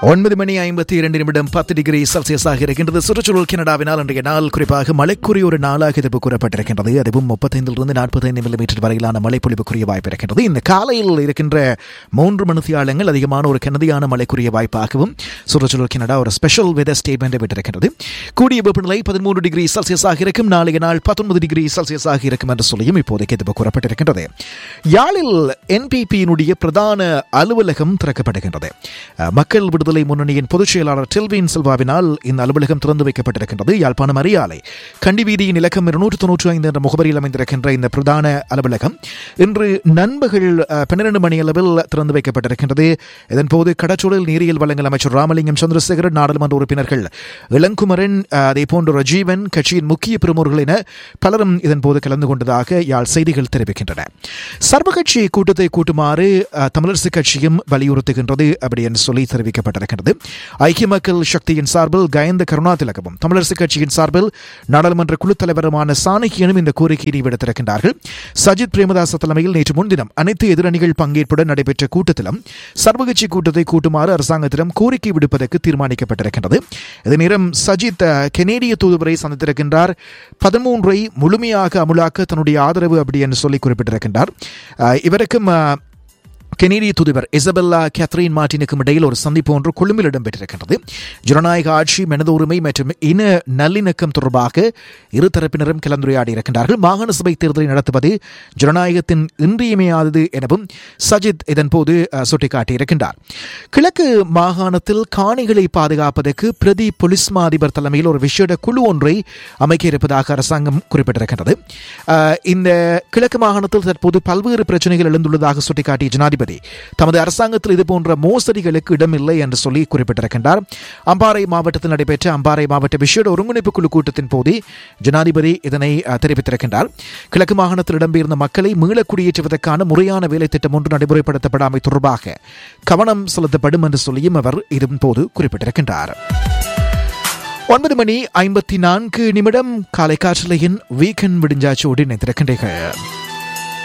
ஒன்பது மணி ஐம்பத்தி இரண்டு நிமிடம் பத்து டிகிரி செல்சியஸாக இருக்கின்றது சுற்றுச்சூழல் கனடாவினால் இன்றைய நாள் குறிப்பாக மழைக்குரிய ஒரு நாளாக இது கூறப்பட்டிருக்கின்றது அதுவும் முப்பத்தைந்திலிருந்து நாற்பத்தைந்து மில்லிமீட்டர் வரையிலான மழைப்பொழிவுக்குரிய வாய்ப்பு இருக்கின்றது இந்த காலையில் இருக்கின்ற மூன்று மணித்தியாலங்கள் அதிகமான ஒரு கனதியான மழைக்குரிய வாய்ப்பாகவும் சுற்றுச்சூழல் கனடா ஒரு ஸ்பெஷல் வெதர் ஸ்டேட்மெண்ட் விட்டிருக்கின்றது கூடிய வெப்பநிலை பதிமூன்று டிகிரி செல்சியஸாக இருக்கும் நாளைய நாள் பத்தொன்பது டிகிரி செல்சியஸாக இருக்கும் என்று சொல்லியும் இப்போதைக்கு இது கூறப்பட்டிருக்கின்றது யாழில் என்பிபியினுடைய பிரதான அலுவலகம் திறக்கப்படுகின்றது அஹ், மக்கள் விடுதலை முன்னணியின் பொதுச் செயலாளர் டெல்வின் செல்வாவினால் இந்த அலுவலகம் திறந்து வைக்கப்பட்டிருக்கின்றது யாழ்ப்பாணம் அரியாலை கண்டி வீதியின் இலக்கம் இருநூற்று தொன்னூற்றி ஐந்து என்ற முகவரியில் அமைந்திருக்கின்ற இந்த பிரதான அலுவலகம் இன்று நண்பகல் அஹ், பன்னிரண்டு மணி அளவில் திறந்து வைக்கப்பட்டிருக்கின்றது இதன்போது கடற்றொழில் நீரியல் வழங்கல் அமைச்சர் ராமலிங்கம் சந்திரசேகரன் நாடாளுமன்ற உறுப்பினர்கள் இளங்குமரன் அஹ், அதே போன்று ரஜீவன் கட்சியின் முக்கிய பிரமுகர்கள் என பலரும் இதன்போது கலந்து கொண்டதாக யாழ் செய்திகள் தெரிவிக்கின்றன சர்வகட்சி கூட்டத்தை கூட்டுமாறு அஹ், தமிழரசு கட்சியும் வலியுறுத்துகின்றது அப்படி என்று சொல்லி தெரிவிக்கப்பட்டிருக்கிறது ஐக்கிய மக்கள் சக்தியின் சார்பில் கயந்த கருணாதிலகவும் தமிழரசு கட்சியின் சார்பில் நாடாளுமன்ற குழு தலைவருமான சாணக்கியனும் இந்த கோரிக்கையை விடுத்திருக்கின்றார்கள் சஜித் பிரேமதாச தலைமையில் நேற்று முன்தினம் அனைத்து எதிரணிகள் பங்கேற்புடன் நடைபெற்ற கூட்டத்திலும் சர்வகட்சி கூட்டத்தை கூட்டுமாறு அரசாங்கத்திடம் கோரிக்கை விடுப்பதற்கு தீர்மானிக்கப்பட்டிருக்கின்றது இதே நேரம் சஜித் அஹ், கெனேடிய தூதுவரை சந்தித்திருக்கின்றார் பதிமூன்றை முழுமையாக அமுலாக்க தன்னுடைய ஆதரவு அப்படி என்று சொல்லி குறிப்பிட்டிருக்கின்றார் அஹ், இவருக்கும் அஹ், கெனேடிய தூதுவர் இசபெல்லா கேத்ரின் மார்டினுக்கும் இடையில் ஒரு சந்திப்பு ஒன்று கொழும்பில் இடம்பெற்றிருக்கின்றது ஜனநாயக ஆட்சி மனித உரிமை மற்றும் இன நல்லிணக்கம் தொடர்பாக இரு தரப்பினரும் கலந்துரையாடி இருக்கின்றார்கள் மாகாண சபை தேர்தலை நடத்துவது ஜனநாயகத்தின் இன்றியமையாதது எனவும் சஜித் இதன்போது அஹ், சுட்டிக்காட்டியிருக்கின்றார் கிழக்கு மாகாணத்தில் காணிகளை பாதுகாப்பதற்கு பிரதி பொலிஸ் மா அதிபர் தலைமையில் ஒரு விசேட குழு ஒன்றை அமைக்க இருப்பதாக அரசாங்கம் குறிப்பிட்டிருக்கின்றது அஹ், இந்த கிழக்கு மாகாணத்தில் தற்போது பல்வேறு பிரச்சனைகள் எழுந்துள்ளதாக சுட்டிக்காட்டிய ஜனாதிபதி தமது அரசாங்கத்தில் இதுபோன்ற மோசடிகளுக்கு இடமில்லை என்று சொல்லி குறிப்பிட்டிருக்கின்றார் அம்பாறை மாவட்டத்தில் நடைபெற்ற அம்பாறை மாவட்ட விசேட ஒருங்கிணைப்பு குழு கூட்டத்தின் போது ஜனாதிபதி இதனை அஹ், தெரிவித்திருக்கின்றார் கிழக்கு மாகாணத்தில் இடம்பெயர்ந்த மக்களை மீள குடியேற்றுவதற்கான முறையான வேலை திட்டம் ஒன்று நடைமுறைப்படுத்தப்படாமை தொடர்பாக கவனம் செலுத்தப்படும் என்று சொல்லியும் அவர் இதன் போது குறிப்பிட்டிருக்கின்றார் ஒன்பது மணி ஐம்பத்தி நான்கு நிமிடம் காலை காற்றலையின் வீக்கெண்ட் விடிஞ்சாச்சோடு இணைந்திருக்கின்றீர்கள்